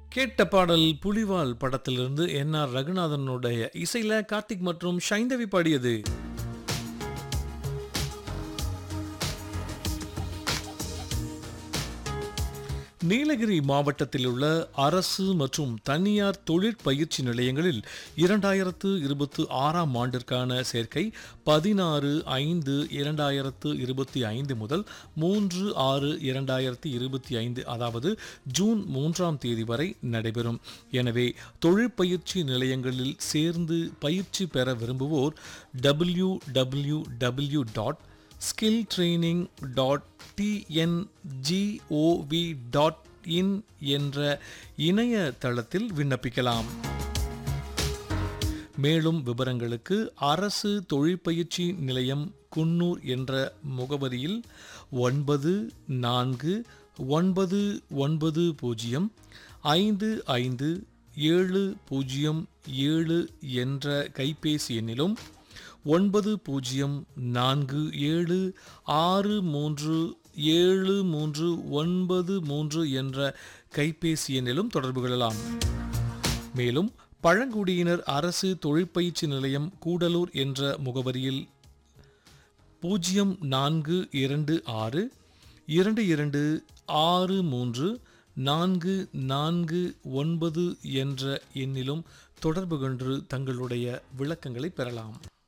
கேட்ட பாடல் புலிவால் படத்திலிருந்து என் ஆர் ரகுநாதனுடைய இசையில கார்த்திக் மற்றும் ஷைந்தவி பாடியது நீலகிரி மாவட்டத்தில் உள்ள அரசு மற்றும் தனியார் தொழிற்பயிற்சி நிலையங்களில் இரண்டாயிரத்து இருபத்தி ஆறாம் ஆண்டிற்கான சேர்க்கை பதினாறு ஐந்து இரண்டாயிரத்து இருபத்தி ஐந்து முதல் மூன்று ஆறு இரண்டாயிரத்தி இருபத்தி ஐந்து அதாவது ஜூன் மூன்றாம் தேதி வரை நடைபெறும் எனவே தொழிற்பயிற்சி நிலையங்களில் சேர்ந்து பயிற்சி பெற விரும்புவோர் W W W dot skill training dot T N G O V dot in என்ற இணையதளத்தில் விண்ணப்பிக்கலாம் மேலும் விவரங்களுக்கு அரசு தொழிற்பயிற்சி நிலையம் குன்னூர் என்ற முகவரியில் ஒன்பது நான்கு ஒன்பது ஒன்பது பூஜ்ஜியம் ஐந்து ஐந்து ஏழு பூஜ்ஜியம் ஏழு என்ற கைபேசி எண்ணிலும் ஒன்பது பூஜ்ஜியம் நான்கு ஏழு ஆறு மூன்று ஏழு மூன்று ஒன்பது மூன்று என்ற கைபேசி எண்ணிலும் தொடர்பு கொள்ளலாம் மேலும் பழங்குடியினர் அரசு தொழிற்பயிற்சி நிலையம் கூடலூர் என்ற முகவரியில் பூஜ்ஜியம் நான்கு இரண்டு ஆறு இரண்டு இரண்டு ஆறு மூன்று நான்கு நான்கு ஒன்பது என்ற எண்ணிலும் தொடர்பு கொண்டு தங்களுடைய விளக்கங்களை பெறலாம்